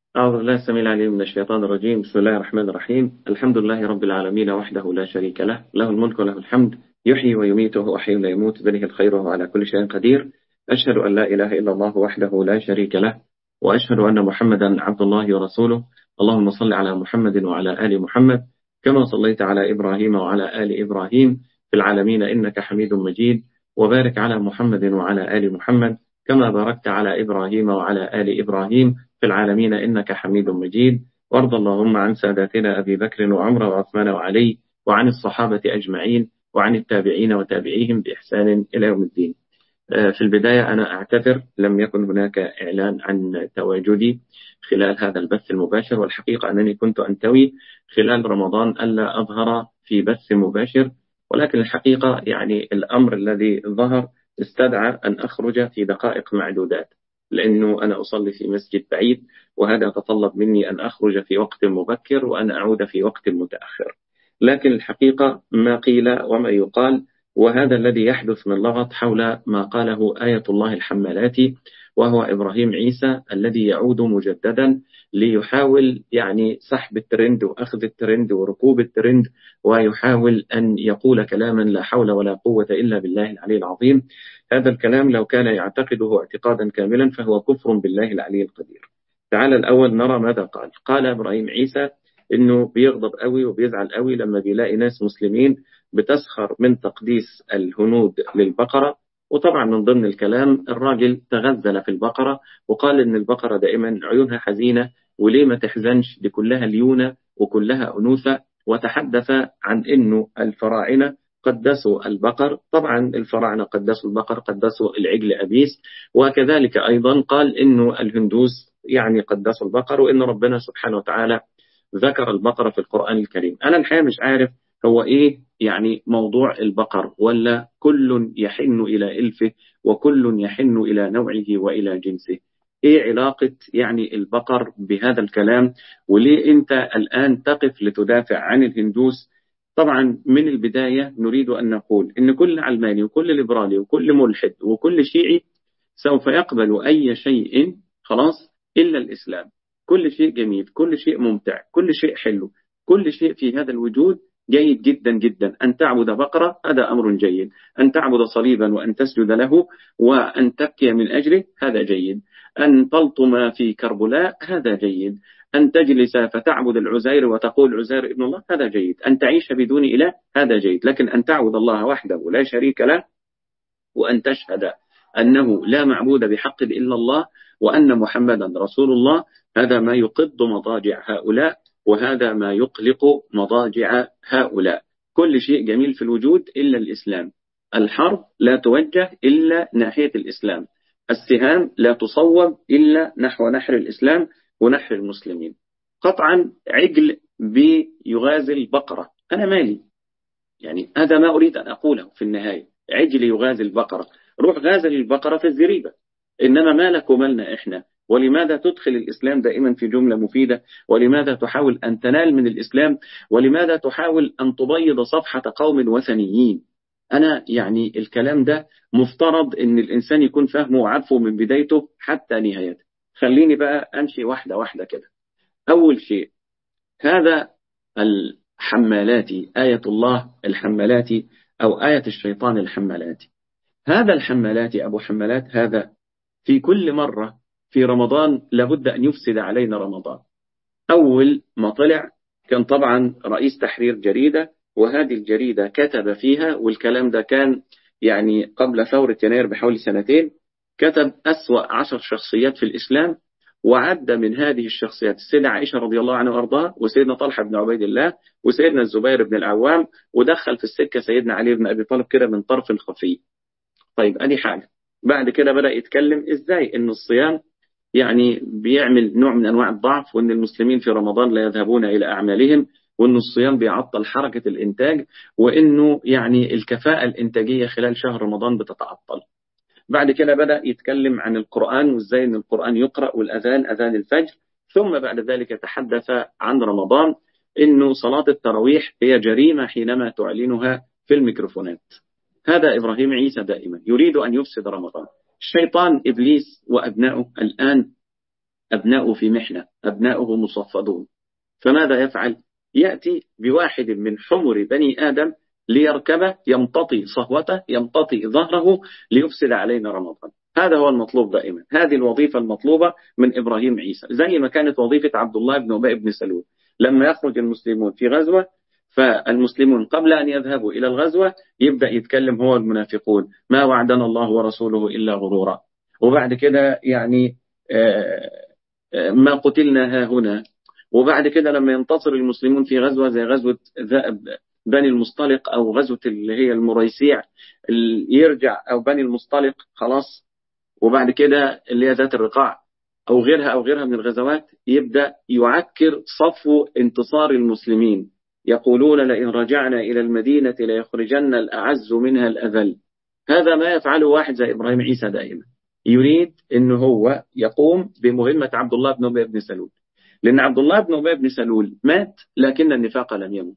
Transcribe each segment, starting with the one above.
أعوذ بالله السميع العليم من الشيطان الرجيم بسم الله الرحمن الرحيم الحمد لله رب العالمين وحده لا شريك له له الملك وله الحمد يحيي ويميت وهو حي لا يموت بله الخير وهو على كل شيء قدير أشهد أن لا إله إلا الله وحده لا شريك له وأشهد أن محمدا عبد الله ورسوله اللهم صل على محمد وعلى آل محمد كما صليت على إبراهيم وعلى آل إبراهيم في العالمين إنك حميد مجيد وبارك على محمد وعلى آل محمد كما باركت على إبراهيم وعلى آل إبراهيم في العالمين إنك حميد مجيد وارض اللهم عن ساداتنا أبي بكر وعمر وعثمان وعلي وعن الصحابة أجمعين وعن التابعين وتابعيهم بإحسان إلى يوم الدين آه، في البداية أنا أعتذر لم يكن هناك إعلان عن تواجدي خلال هذا البث المباشر والحقيقة أنني كنت أنتوي خلال رمضان ألا أظهر في بث مباشر ولكن الحقيقة يعني الأمر الذي ظهر استدعى أن أخرج في دقائق معدودات لأنه أنا أصلي في مسجد بعيد وهذا تطلب مني أن أخرج في وقت مبكر وأن أعود في وقت متأخر لكن الحقيقة ما قيل وما يقال وهذا الذي يحدث من لغط حول ما قاله آية الله الحمالاتي وهو إبراهيم عيسى الذي يعود مجددا ليحاول يعني سحب الترند وأخذ الترند وركوب الترند ويحاول أن يقول كلاما لا حول ولا قوة إلا بالله العلي العظيم هذا الكلام لو كان يعتقده اعتقادا كاملا فهو كفر بالله العلي القدير تعال الأول نرى ماذا قال قال إبراهيم عيسى إنه بيغضب قوي وبيزعل قوي لما بيلاقي ناس مسلمين بتسخر من تقديس الهنود للبقرة وطبعا من ضمن الكلام الراجل تغزل في البقرة وقال إن البقرة دائما عيونها حزينة وليه ما تحزنش دي كلها ليونة وكلها أنوثة وتحدث عن إنه الفراعنة قدسوا البقر طبعا الفراعنة قدسوا البقر قدسوا العجل أبيس وكذلك أيضا قال إنه الهندوس يعني قدسوا البقر وإن ربنا سبحانه وتعالى ذكر البقرة في القرآن الكريم أنا الحقيقة مش عارف هو إيه يعني موضوع البقر ولا كل يحن إلى إلفه وكل يحن إلى نوعه وإلى جنسه إيه علاقة يعني البقر بهذا الكلام وليه أنت الآن تقف لتدافع عن الهندوس طبعا من البداية نريد أن نقول إن كل علماني وكل ليبرالي وكل ملحد وكل شيعي سوف يقبل أي شيء خلاص إلا الإسلام كل شيء جميل كل شيء ممتع كل شيء حلو كل شيء في هذا الوجود جيد جدا جدا أن تعبد بقرة هذا أمر جيد أن تعبد صليبا وأن تسجد له وأن تبكي من أجله هذا جيد أن تلطم في كربلاء هذا جيد أن تجلس فتعبد العزير وتقول عزير ابن الله هذا جيد أن تعيش بدون إله هذا جيد لكن أن تعبد الله وحده لا شريك له وأن تشهد أنه لا معبود بحق إلا الله وأن محمدا رسول الله هذا ما يقض مضاجع هؤلاء وهذا ما يقلق مضاجع هؤلاء كل شيء جميل في الوجود إلا الإسلام الحرب لا توجه إلا ناحية الإسلام السهام لا تصوب إلا نحو نحر الإسلام ونحر المسلمين قطعا عجل بيغازل بقرة أنا مالي يعني هذا ما أريد أن أقوله في النهاية عجل يغازل بقرة روح غازل البقرة في الزريبة إنما ما لك ومالنا إحنا ولماذا تدخل الإسلام دائما في جملة مفيدة ولماذا تحاول أن تنال من الإسلام ولماذا تحاول أن تبيض صفحة قوم وثنيين أنا يعني الكلام ده مفترض أن الإنسان يكون فاهمه وعارفه من بدايته حتى نهايته خليني بقى أمشي واحدة واحدة كده أول شيء هذا الحمالاتي آية الله الحمالاتي أو آية الشيطان الحمالاتي هذا الحمالاتي أبو حمالات هذا في كل مرة في رمضان لابد أن يفسد علينا رمضان أول ما طلع كان طبعا رئيس تحرير جريدة وهذه الجريدة كتب فيها والكلام ده كان يعني قبل ثورة يناير بحوالي سنتين كتب أسوأ عشر شخصيات في الإسلام وعد من هذه الشخصيات السيدة عائشة رضي الله عنها وأرضاها وسيدنا طلحة بن عبيد الله وسيدنا الزبير بن العوام ودخل في السكة سيدنا علي بن أبي طالب كده من طرف خفي طيب أدي حاجة بعد كده بدأ يتكلم إزاي إن الصيام يعني بيعمل نوع من أنواع الضعف وإن المسلمين في رمضان لا يذهبون إلى أعمالهم وإن الصيام بيعطل حركة الإنتاج وإنه يعني الكفاءة الإنتاجية خلال شهر رمضان بتتعطل بعد كده بدأ يتكلم عن القرآن وإزاي إن القرآن يقرأ والأذان أذان الفجر ثم بعد ذلك تحدث عن رمضان إنه صلاة التراويح هي جريمة حينما تعلنها في الميكروفونات هذا إبراهيم عيسى دائما يريد أن يفسد رمضان الشيطان إبليس وأبنائه الآن أبناؤه في محنة أبناؤه مصفدون فماذا يفعل يأتي بواحد من حمر بني آدم ليركبه يمتطي صهوته يمتطي ظهره ليفسد علينا رمضان هذا هو المطلوب دائما هذه الوظيفة المطلوبة من إبراهيم عيسى زي ما كانت وظيفة عبد الله بن أبي بن سلول لما يخرج المسلمون في غزوة فالمسلمون قبل أن يذهبوا إلى الغزوة يبدأ يتكلم هو المنافقون ما وعدنا الله ورسوله إلا غرورا وبعد كده يعني آه، آه، ما قتلنا ها هنا وبعد كده لما ينتصر المسلمون في غزوة زي غزوة بني المصطلق أو غزوة اللي هي المريسيع يرجع أو بني المصطلق خلاص وبعد كده اللي هي ذات الرقاع أو غيرها أو غيرها من الغزوات يبدأ يعكر صفو انتصار المسلمين يقولون لئن رجعنا إلى المدينة ليخرجن الأعز منها الأذل هذا ما يفعله واحد زي إبراهيم عيسى دائما يريد أنه هو يقوم بمهمة عبد الله بن أبي بن سلول لأن عبد الله بن أبي بن سلول مات لكن النفاق لم يمت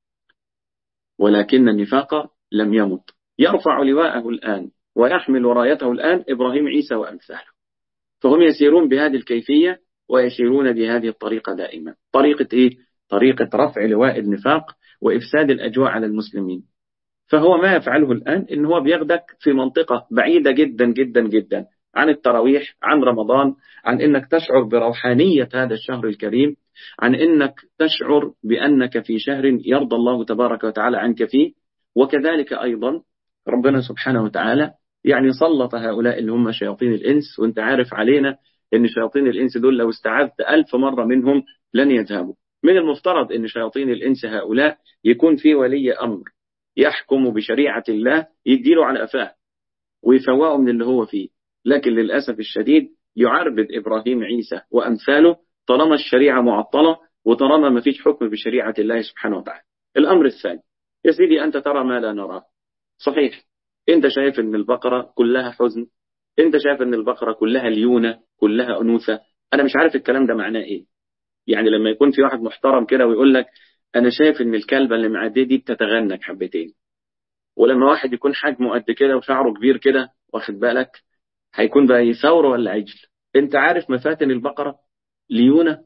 ولكن النفاق لم يمت يرفع لواءه الآن ويحمل رايته الآن إبراهيم عيسى وأمثاله فهم يسيرون بهذه الكيفية ويسيرون بهذه الطريقة دائما طريقة إيه؟ طريقة رفع لواء النفاق وإفساد الأجواء على المسلمين فهو ما يفعله الآن إن هو بياخدك في منطقة بعيدة جدا جدا جدا عن التراويح عن رمضان عن إنك تشعر بروحانية هذا الشهر الكريم عن إنك تشعر بأنك في شهر يرضى الله تبارك وتعالى عنك فيه وكذلك أيضا ربنا سبحانه وتعالى يعني سلط هؤلاء اللي هم شياطين الإنس وانت عارف علينا ان شياطين الإنس دول لو استعذت ألف مرة منهم لن يذهبوا من المفترض ان شياطين الإنس هؤلاء يكون في ولي أمر يحكم بشريعة الله يديله على أفاه ويفوقه من اللي هو فيه لكن للأسف الشديد يعربد إبراهيم عيسى وأمثاله طالما الشريعة معطلة وطالما ما فيش حكم بشريعة الله سبحانه وتعالى الأمر الثاني يا سيدي أنت ترى ما لا نراه صحيح أنت شايف أن البقرة كلها حزن أنت شايف أن البقرة كلها ليونة كلها أنوثة أنا مش عارف الكلام ده معناه إيه يعني لما يكون في واحد محترم كده ويقول لك أنا شايف أن الكلبة اللي معديه دي بتتغنك حبتين ولما واحد يكون حجمه قد كده وشعره كبير كده واخد بالك هيكون بقى ثور ولا عجل انت عارف مفاتن البقرة ليونة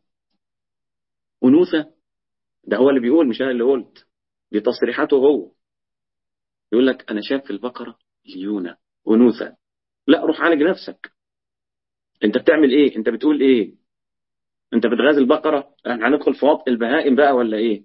أنوثة ده هو اللي بيقول مش أنا اللي قلت دي تصريحاته هو يقول لك أنا شايف في البقرة ليونة أنوثة لا روح عالج نفسك انت بتعمل ايه انت بتقول ايه انت بتغازل البقرة هندخل في وطء البهائم بقى ولا ايه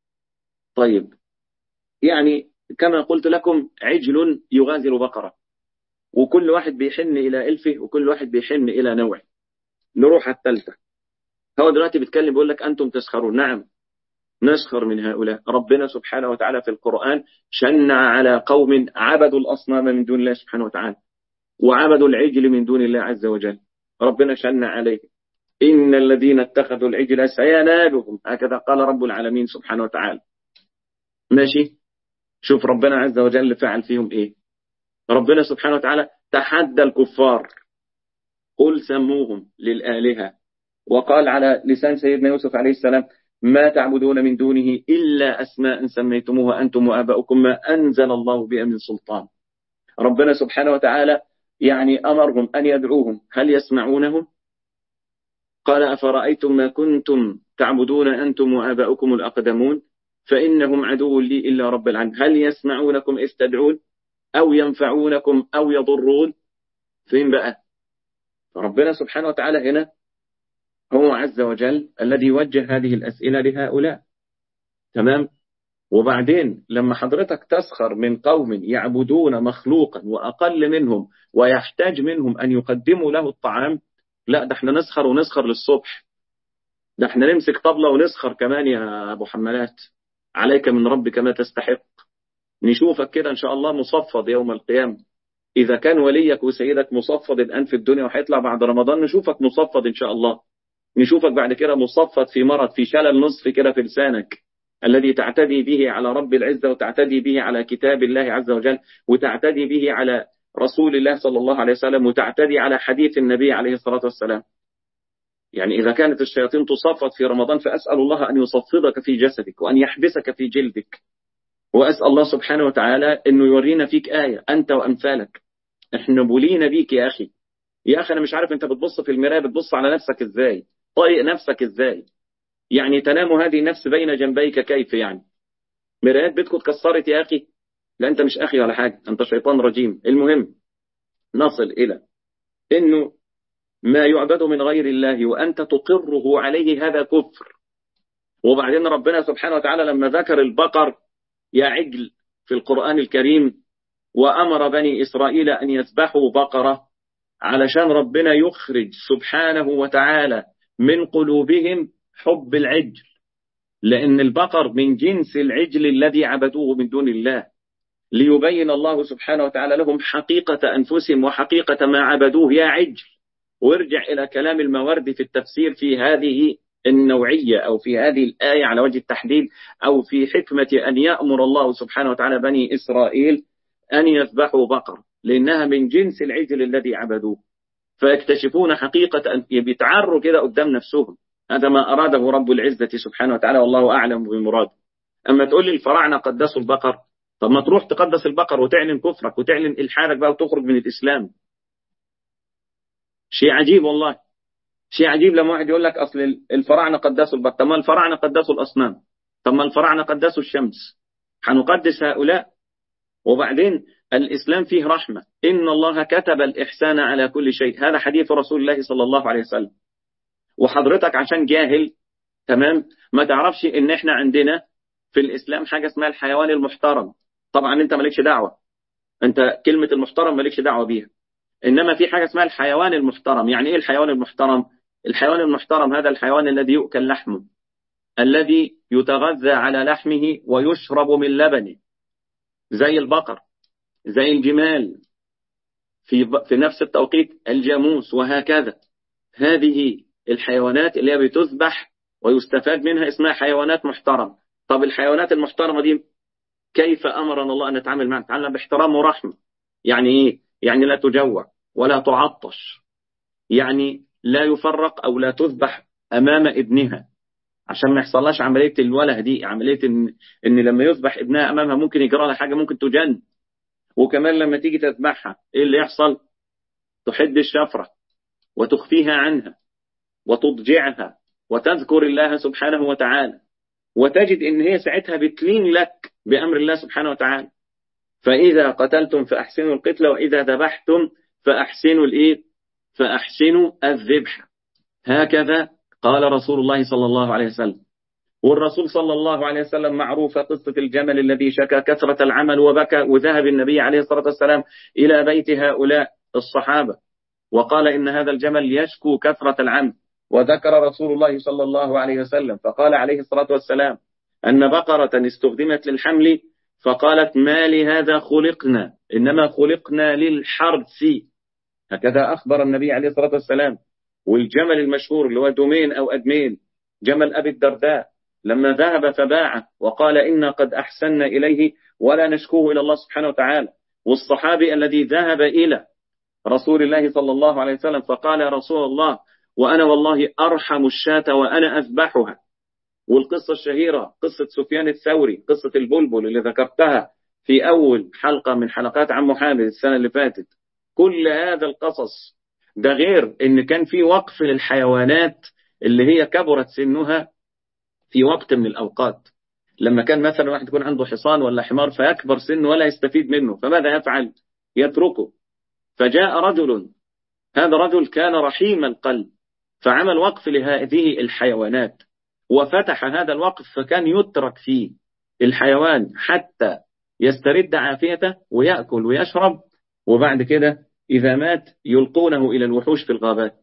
طيب يعني كما قلت لكم عجل يغازل بقرة وكل واحد بيحن إلى ألفه وكل واحد بيحن إلى نوعه نروح الثالثة هو دلوقتي بيتكلم بيقول لك أنتم تسخرون نعم نسخر من هؤلاء ربنا سبحانه وتعالى في القرآن شنع على قوم عبدوا الأصنام من دون الله سبحانه وتعالى وعبدوا العجل من دون الله عز وجل ربنا شنع عليه إن الذين اتخذوا العجل سينالهم هكذا قال رب العالمين سبحانه وتعالى ماشي شوف ربنا عز وجل فعل فيهم إيه ربنا سبحانه وتعالى تحدى الكفار قل سموهم للآلهة وقال على لسان سيدنا يوسف عليه السلام ما تعبدون من دونه إلا أسماء سميتموها أنتم وآباؤكم ما أنزل الله بها من سلطان ربنا سبحانه وتعالى يعني أمرهم أن يدعوهم هل يسمعونهم قال أفرأيتم ما كنتم تعبدون أنتم وآباؤكم الأقدمون فإنهم عدو لي إلا رب العالمين هل يسمعونكم إذ تدعون أو ينفعونكم أو يضرون فين بقى ربنا سبحانه وتعالى هنا هو عز وجل الذي وجه هذه الأسئلة لهؤلاء تمام وبعدين لما حضرتك تسخر من قوم يعبدون مخلوقا وأقل منهم ويحتاج منهم أن يقدموا له الطعام لا ده احنا نسخر ونسخر للصبح ده احنا نمسك طبلة ونسخر كمان يا أبو حمالات عليك من ربك ما تستحق نشوفك كده إن شاء الله مصفد يوم القيامة إذا كان وليك وسيدك مصفد الآن في الدنيا وهيطلع بعد رمضان نشوفك مصفد إن شاء الله نشوفك بعد كده مصفد في مرض في شلل نصف كده في لسانك الذي تعتدي به على رب العزة وتعتدي به على كتاب الله عز وجل وتعتدي به على رسول الله صلى الله عليه وسلم وتعتدي على حديث النبي عليه الصلاة والسلام يعني إذا كانت الشياطين تصفد في رمضان فأسأل الله أن يصفدك في جسدك وأن يحبسك في جلدك وأسأل الله سبحانه وتعالى أنه يورينا فيك آية أنت وأمثالك احنا بولينا بيك يا أخي يا أخي أنا مش عارف أنت بتبص في المراية بتبص على نفسك إزاي طايق نفسك إزاي يعني تنام هذه النفس بين جنبيك كيف يعني مرايات بيتكم اتكسرت يا أخي لا أنت مش أخي ولا حاجة أنت شيطان رجيم المهم نصل إلى إنه ما يعبد من غير الله وأنت تقره عليه هذا كفر وبعدين ربنا سبحانه وتعالى لما ذكر البقر يا عجل في القرآن الكريم وأمر بني إسرائيل أن يذبحوا بقرة علشان ربنا يخرج سبحانه وتعالى من قلوبهم حب العجل لأن البقر من جنس العجل الذي عبدوه من دون الله ليبين الله سبحانه وتعالى لهم حقيقة أنفسهم وحقيقة ما عبدوه يا عجل وارجع إلى كلام الموارد في التفسير في هذه النوعية أو في هذه الآية على وجه التحديد أو في حكمة أن يأمر الله سبحانه وتعالى بني إسرائيل أن يذبحوا بقر لأنها من جنس العجل الذي عبدوه فيكتشفون حقيقة أن بيتعروا كده قدام نفسهم هذا ما أراده رب العزة سبحانه وتعالى والله أعلم بمراده أما تقول لي الفراعنة قدسوا البقر طب ما تروح تقدس البقر وتعلن كفرك وتعلن إلحادك بقى وتخرج من الإسلام شيء عجيب والله شيء عجيب لما واحد يقول لك أصل الفراعنة قدسوا البقر طب ما الفراعنة قدسوا الأصنام طب ما الفراعنة قدسوا الشمس هنقدس هؤلاء وبعدين الإسلام فيه رحمة إن الله كتب الإحسان على كل شيء هذا حديث رسول الله صلى الله عليه وسلم وحضرتك عشان جاهل تمام ما تعرفش إن إحنا عندنا في الإسلام حاجة اسمها الحيوان المحترم طبعا أنت مالكش دعوة أنت كلمة المحترم مالكش دعوة بيها إنما في حاجة اسمها الحيوان المحترم يعني إيه الحيوان المحترم الحيوان المحترم هذا الحيوان الذي يؤكل لحمه الذي يتغذى على لحمه ويشرب من لبنه زي البقر زي الجمال في في نفس التوقيت الجاموس وهكذا هذه الحيوانات اللي هي بتذبح ويستفاد منها اسمها حيوانات محترمة طب الحيوانات المحترمة دي كيف أمرنا الله أن نتعامل معها نتعامل باحترام ورحمة يعني إيه يعني لا تجوع ولا تعطش يعني لا يفرق أو لا تذبح أمام ابنها عشان ما يحصلهاش عملية الوله دي عملية إن, إن لما يذبح ابنها أمامها ممكن يجرى لها حاجة ممكن تجن وكمان لما تيجي تذبحها إيه اللي يحصل تحد الشفرة وتخفيها عنها وتضجعها وتذكر الله سبحانه وتعالى وتجد إن هي ساعتها بتلين لك بأمر الله سبحانه وتعالى فإذا قتلتم فأحسنوا القتل وإذا ذبحتم فأحسنوا الإيه فأحسنوا الذبح هكذا قال رسول الله صلى الله عليه وسلم والرسول صلى الله عليه وسلم معروفة قصة الجمل الذي شكى كثرة العمل وبكى وذهب النبي عليه الصلاة والسلام إلى بيت هؤلاء الصحابة وقال إن هذا الجمل يشكو كثرة العمل وذكر رسول الله صلى الله عليه وسلم فقال عليه الصلاة والسلام أن بقرة استخدمت للحمل فقالت ما لهذا خلقنا إنما خلقنا للحرث هكذا أخبر النبي عليه الصلاة والسلام والجمل المشهور اللي هو دومين أو أدمين جمل أبي الدرداء لما ذهب فباعه وقال إنا قد أحسنا إليه ولا نشكوه إلى الله سبحانه وتعالى والصحابي الذي ذهب إلى رسول الله صلى الله عليه وسلم فقال يا رسول الله وأنا والله أرحم الشاة وأنا أذبحها والقصة الشهيرة قصة سفيان الثوري قصة البلبل اللي ذكرتها في أول حلقة من حلقات عم محمد السنة اللي فاتت كل هذا القصص ده غير ان كان في وقف للحيوانات اللي هي كبرت سنها في وقت من الأوقات لما كان مثلا واحد يكون عنده حصان ولا حمار فيكبر سنه ولا يستفيد منه فماذا يفعل يتركه فجاء رجل هذا رجل كان رحيم القلب فعمل وقف لهذه الحيوانات وفتح هذا الوقف فكان يترك فيه الحيوان حتى يسترد عافيته ويأكل ويشرب وبعد كده إذا مات يلقونه إلى الوحوش في الغابات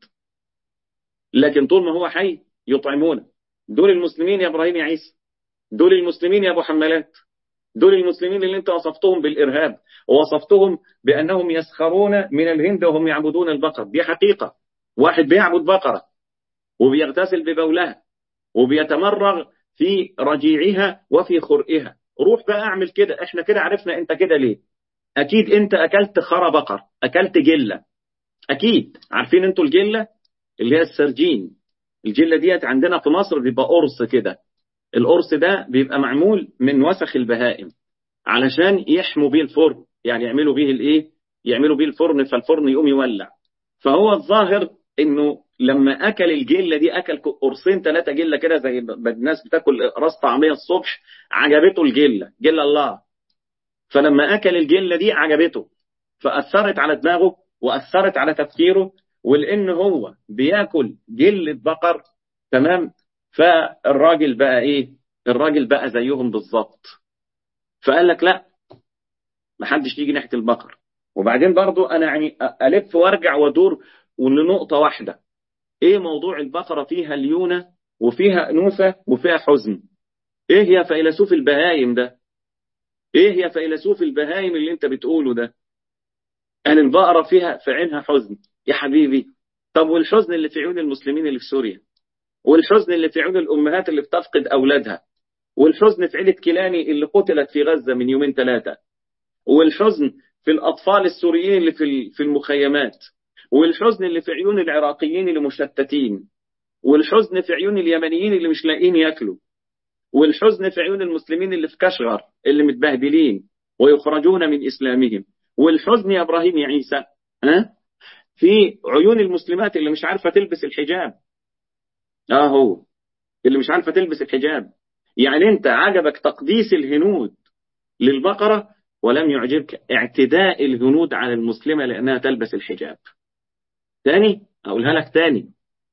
لكن طول ما هو حي يطعمونه دول المسلمين يا إبراهيم يا عيسى دول المسلمين يا أبو حمالات دول المسلمين اللي انت وصفتهم بالإرهاب ووصفتهم بأنهم يسخرون من الهند وهم يعبدون البقر دي حقيقة واحد بيعبد بقرة وبيغتسل ببولها وبيتمرغ في رجيعها وفي خرئها روح بقى اعمل كده احنا كده عرفنا انت كده ليه اكيد انت اكلت خرى بقر اكلت جلة اكيد عارفين انتوا الجلة اللي هي السرجين الجلة ديت عندنا في مصر بيبقى قرص كده القرص ده بيبقى معمول من وسخ البهائم علشان يحموا بيه الفرن يعني يعملوا بيه الايه يعملوا بيه الفرن فالفرن يقوم يولع فهو الظاهر انه لما اكل الجله دي اكل قرصين ثلاثه جله كده زي الناس بتاكل راس طعميه الصبح عجبته الجله جله الله فلما اكل الجله دي عجبته فاثرت على دماغه واثرت على تفكيره ولان هو بياكل جله بقر تمام فالراجل بقى ايه الراجل بقى زيهم بالظبط فقال لك لا ما حدش يجي ناحيه البقر وبعدين برضو انا يعني الف وارجع وادور لنقطه واحده ايه موضوع البقره فيها ليونه وفيها انوثه وفيها حزن ايه يا فيلسوف البهايم ده ايه يا فيلسوف البهايم اللي انت بتقوله ده قال البقره فيها في عينها حزن يا حبيبي طب والحزن اللي في عيون المسلمين اللي في سوريا والحزن اللي في عيون الامهات اللي بتفقد اولادها والحزن في عيله كيلاني اللي قتلت في غزه من يومين ثلاثه والحزن في الاطفال السوريين اللي في في المخيمات والحزن اللي في عيون العراقيين اللي مشتتين والحزن في عيون اليمنيين اللي مش لاقيين ياكلوا والحزن في عيون المسلمين اللي في كشغر اللي متبهدلين ويخرجون من اسلامهم والحزن يا ابراهيم يا عيسى ها في عيون المسلمات اللي مش عارفه تلبس الحجاب اه هو اللي مش عارفه تلبس الحجاب يعني انت عجبك تقديس الهنود للبقره ولم يعجبك اعتداء الهنود على المسلمه لانها تلبس الحجاب تاني اقولها لك تاني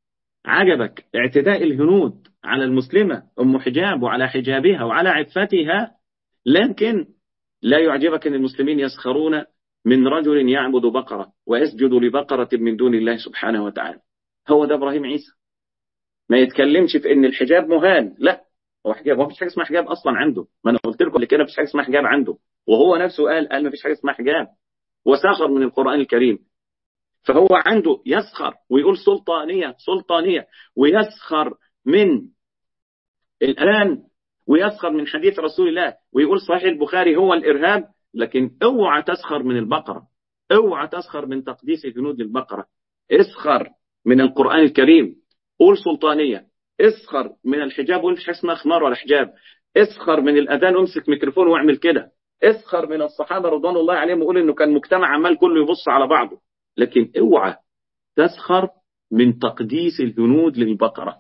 عجبك اعتداء الهنود على المسلمه ام حجاب وعلى حجابها وعلى عفتها لكن لا يعجبك ان المسلمين يسخرون من رجل يعبد بقره ويسجد لبقره من دون الله سبحانه وتعالى هو ده ابراهيم عيسى ما يتكلمش في ان الحجاب مهان لا هو حجاب هو مفيش حاجه اسمها حجاب اصلا عنده ما انا قلت لكم قبل كده مفيش حاجه اسمها حجاب عنده وهو نفسه قال قال مفيش حاجه اسمها حجاب وسخر من القران الكريم فهو عنده يسخر ويقول سلطانيه سلطانيه ويسخر من الان ويسخر من حديث رسول الله ويقول صحيح البخاري هو الارهاب لكن اوعى تسخر من البقره اوعى تسخر من تقديس جنود البقره اسخر من القران الكريم قول سلطانيه اسخر من الحجاب ومفيش حاجه اسمها خمار ولا حجاب اسخر من الاذان وامسك ميكروفون واعمل كده اسخر من الصحابه رضوان الله عليهم وقول انه كان مجتمع عمال كله يبص على بعضه لكن اوعى تسخر من تقديس الجنود للبقره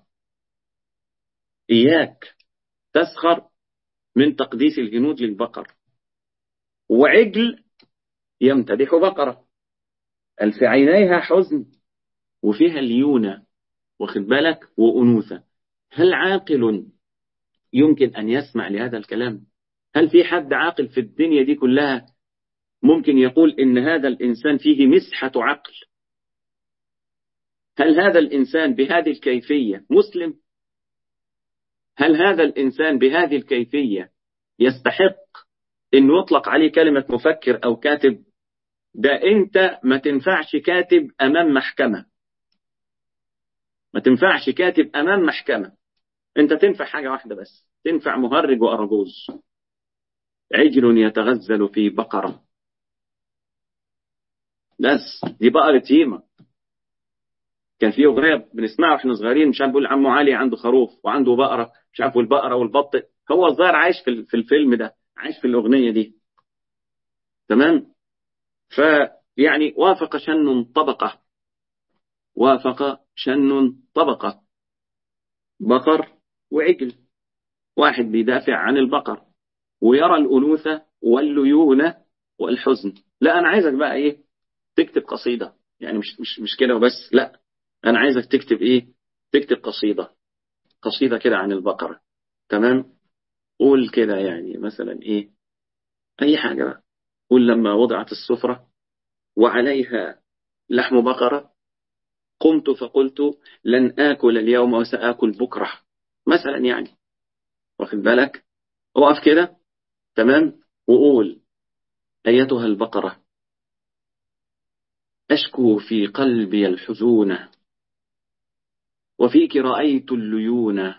اياك تسخر من تقديس الجنود للبقر وعجل يمتدح بقره في عينيها حزن وفيها ليونه واخد بالك وأنوثة هل عاقل يمكن أن يسمع لهذا الكلام هل في حد عاقل في الدنيا دي كلها ممكن يقول إن هذا الإنسان فيه مسحة عقل هل هذا الإنسان بهذه الكيفية مسلم هل هذا الإنسان بهذه الكيفية يستحق أن يطلق عليه كلمة مفكر أو كاتب ده أنت ما تنفعش كاتب أمام محكمة ما تنفعش كاتب أمام محكمة أنت تنفع حاجة واحدة بس تنفع مهرج وأرجوز عجل يتغزل في بقرة بس دي بقرة ييمة كان في أغنية بنسمعها واحنا صغيرين مش عارف بيقول عمو علي عنده خروف وعنده بقرة مش عارف والبقرة والبط هو الظاهر عايش في في الفيلم ده عايش في الأغنية دي تمام فيعني وافق شن طبقة وافق شن طبقة بقر وعجل واحد بيدافع عن البقر ويرى الأنوثة والليونة والحزن لا أنا عايزك بقى إيه تكتب قصيدة يعني مش مش مش كده وبس لا أنا عايزك تكتب إيه تكتب قصيدة قصيدة كده عن البقرة تمام قول كده يعني مثلا إيه أي حاجة بقى قول لما وضعت السفرة وعليها لحم بقرة قمت فقلت لن آكل اليوم وسآكل بكرة مثلا يعني واخد بالك وقف كده تمام وقول أيتها البقرة أشكو في قلبي الحزون وفيك رأيت الليون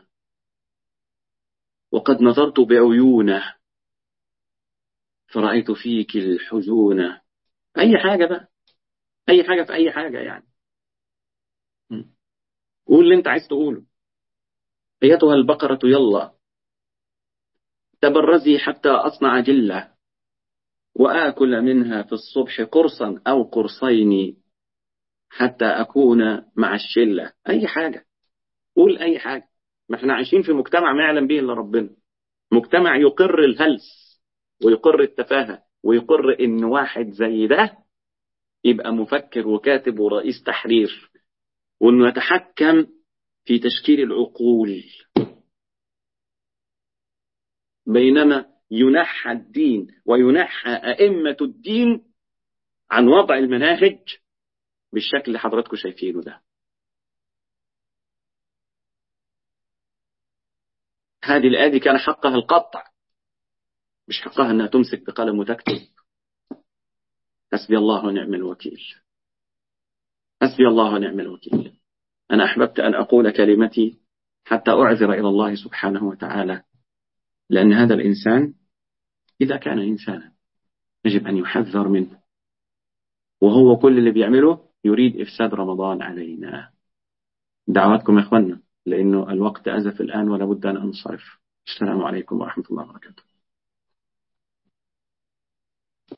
وقد نظرت بعيونه فرأيت فيك الحزون أي حاجة بقى أي حاجة في أي حاجة يعني قول اللي انت عايز تقوله أيتها البقرة يلا تبرزي حتى أصنع جلة وآكل منها في الصبح قرصا أو قرصين حتى أكون مع الشلة أي حاجة قول أي حاجة ما احنا عايشين في مجتمع ما يعلم به إلا ربنا مجتمع يقر الهلس ويقر التفاهة ويقر إن واحد زي ده يبقى مفكر وكاتب ورئيس تحرير وإنه يتحكم في تشكيل العقول بينما ينحى الدين وينحى أئمة الدين عن وضع المناهج بالشكل اللي حضراتكم شايفينه ده هذه الآية كان حقها القطع مش حقها أنها تمسك بقلم وتكتب حسبي الله ونعم الوكيل حسبي الله ونعم الوكيل أنا أحببت أن أقول كلمتي حتى أعذر إلى الله سبحانه وتعالى لأن هذا الإنسان إذا كان إنسانا يجب أن يحذر منه وهو كل اللي بيعمله يريد إفساد رمضان علينا دعواتكم يا إخوانا لأنه الوقت أزف الآن ولا بد أن أنصرف السلام عليكم ورحمة الله وبركاته